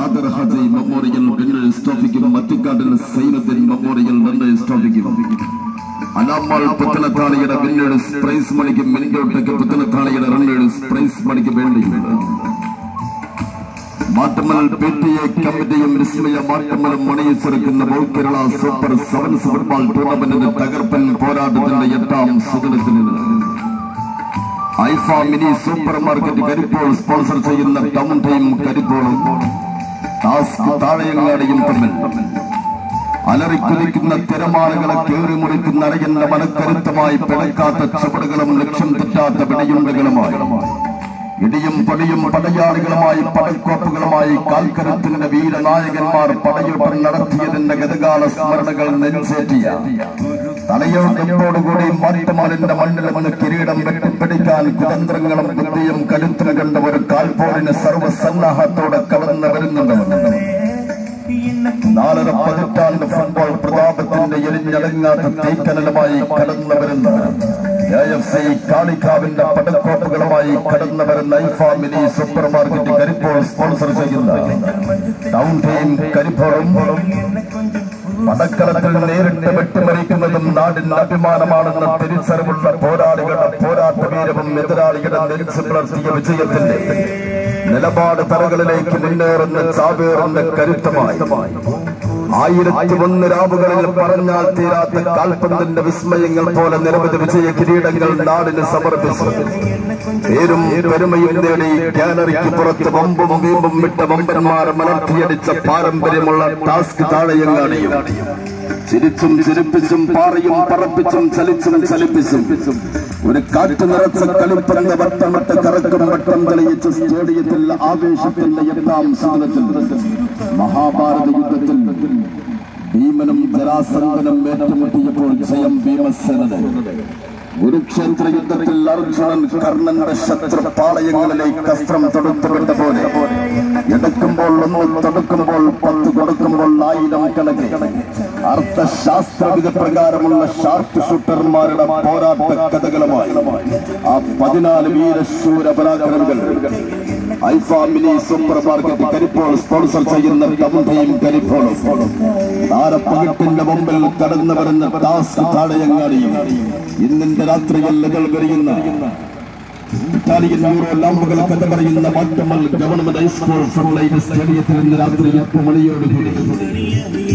Khader Haji memorial winners ട്രോഫിക്കും മറ്റുകാട്ടിൽ സൈനത്തിൻ മെമ്മോറിയൽ റണ്ണേഴ്സ് ട്രോഫിക്കും അലാമാൾ പുത്തനത്താണിയുടെ വിന്നേഴ്സ് പ്രൈസ് മണിക്ക് മിൻഡോട്ടേക്ക് പുത്തനത്താണിയുടെ റണ്ണേഴ്സ് പ്രൈസ് മണിക്ക് വേണ്ടിയുണ്ട് മാട്ടമ്മൽ പി ടി എ കമ്മിറ്റിയും വിസ്മയ മാട്ടമ്മലും മണിയിച്ചെടുക്കുന്ന ബോൾ കേരള സൂപ്പർ സെവൻസ് ഫുട്ബോൾ ടൂർണമെന്റിന്റെ തകർപ്പൻ പോരാട്ടത്തിന്റെ എട്ടാം സുദിനത്തിൽ Aifa mini super market Karippol sponsor ചെയ്യുന്ന ടൗൺ ടീം കരിപ്പോളും ടാസ്ക് താഴയങ്ങാടിയും തമ്മിൽ അലറിക്കുതിക്കുന്ന തിരമാലകളെ കീറി മുറിക്കുന്ന അരയന്റെ മനക്കരുത്തമായി പിഴക്കാത്ത ചുവടുകളും ലക്ഷ്യം തെറ്റാത്ത പിടിയുണ്ടകളുമായി ഇടിയും പൊടിയും പടയാളികളുമായി പടക്കോപ്പുകളുമായി കാൽക്കരത്തിന്റെ വീരനായകന്മാർ പടയോട്ടം നടത്തിയതിന്റെ ഗതകാല സ്മരണകൾ നെഞ്ചേറ്റിയ തലയോട്ടത്തോടുകൂടി മാറ്റമാലിന്റെ മണ്ണിൽ വന്ന് കിരീടം വെട്ടിപ്പിടിക്കാൻ കുതന്ത്രങ്ങളും ബുദ്ധിയും കരുത്തും കണ്ട ഒരു കാൽപോടിന് സർവ്വസന്നാഹത്തോടെ കടന്നു വരുന്നുണ്ട് നാലര പതിറ്റാണ്ട് ഫുട്ബോൾ പ്രതാപത്തിന്റെ എരിഞ്ഞടങ്ങാത്ത തീക്കനലുമായി കടന്നു വരുന്ന എ എഫ് സി കാളിക്കാവിന്റെ പടക്കോപ്പുകളുമായി കടന്നു വരുന്ന Aifa mini super market Karippol sponsor ചെയ്യുന്ന ടൗൺ ടീം കരിപ്പോളും പടക്കളത്തിൽ നേരിട്ട് വെട്ടിമറിക്കുന്നതും നാടിന്റെ അഭിമാനമാണെന്ന തിരിച്ചറിവുള്ള പോരാളികളുടെ പോരാട്ട വീരവും എതിരാളിയുടെ നെരിച്ചു പുലർത്തിയ വിജയത്തിന്റെ നിലപാട് തറകളിലേക്ക് മുന്നേറുന്ന ചാവേറുന്ന കരുത്തമായി ആയിരത്തി ഒന്ന് രാവുകളിൽ പറഞ്ഞാൽ തീരാത്ത കാൽപന്തിന്റെ വിസ്മയങ്ങൾ പോലെ നിരവധി വിജയ കിരീടങ്ങൾ നാടിന് സമർപ്പിച്ചു പേരും പെരുമയും നേടി ഗാലറിക്ക് പുറത്ത് വമ്പും വീമ്പും വിട്ട വമ്പന്മാരെ മലർത്തിയടിച്ച പാരമ്പര്യമുള്ള ടാസ്ക് താഴെയങ്ങാടിയും ചിരിച്ചും ചിരിപ്പിച്ചും പാറയും പറപ്പിച്ചും ചലിച്ചും ചലിപ്പിച്ചും ഒരു കാറ്റ് നിറച്ച കളിപ്പന്ത വട്ടമിട്ട് കറക്കും വട്ടം തെളിയിച്ച സ്റ്റേഡിയത്തിൽ ആവേശത്തിന്റെ എട്ടാം സാധനത്തിൽ മഹാഭാരത യുദ്ധത്തിൽ ഭീമനും ജരാസന്ധനും ഏറ്റുമുട്ടിയപ്പോൾ ജയം ഭീമസേനത് കുരുക്ഷേത്ര യുദ്ധത്തിൽ അർജുനൻ കർണന്റെ ശത്രു പാളയങ്ങളിലേക്ക് അസ്ത്രം തൊടുത്തുവിട്ട പോലെ എടുക്കുമ്പോൾ ഒന്ന് തൊടുക്കുമ്പോൾ പത്ത് കൊടുക്കുമ്പോൾ ആയിരം കണക്ക് അർത്ഥശാസ്ത്രവിധ പ്രകാരമുള്ള ഷാർപ്പ് ഷൂട്ടർമാരുടെ പോരാട്ട കഥകളുമായി ആ പതിനാല് വീരശൂര പരാക്രമികൾ Aifa mini super market Karippol sponsor ചെയ്യുന്ന ടൗൺടീം കരിപ്പോളും താരപ്പകിട്ടിന്റെ മുമ്പിൽ കടന്നു വരുന്ന ടാസ്ക് താഴെയങ്ങാടിയും ഇന്നിന്റെ രാത്രിയിൽ നിഴൽ വരിയുന്ന ഇറ്റാലിയൻ യൂറോ ലാമ്പുകൾ കഥ പറയുന്ന മാറ്റമൽ ഗവൺമെന്റ് ഹൈസ്കൂൾ ഫുട്ലൈറ്റ് സ്റ്റേഡിയത്തിൽ ഇന്ന് രാത്രി എട്ട് മണിയോടുകൂടി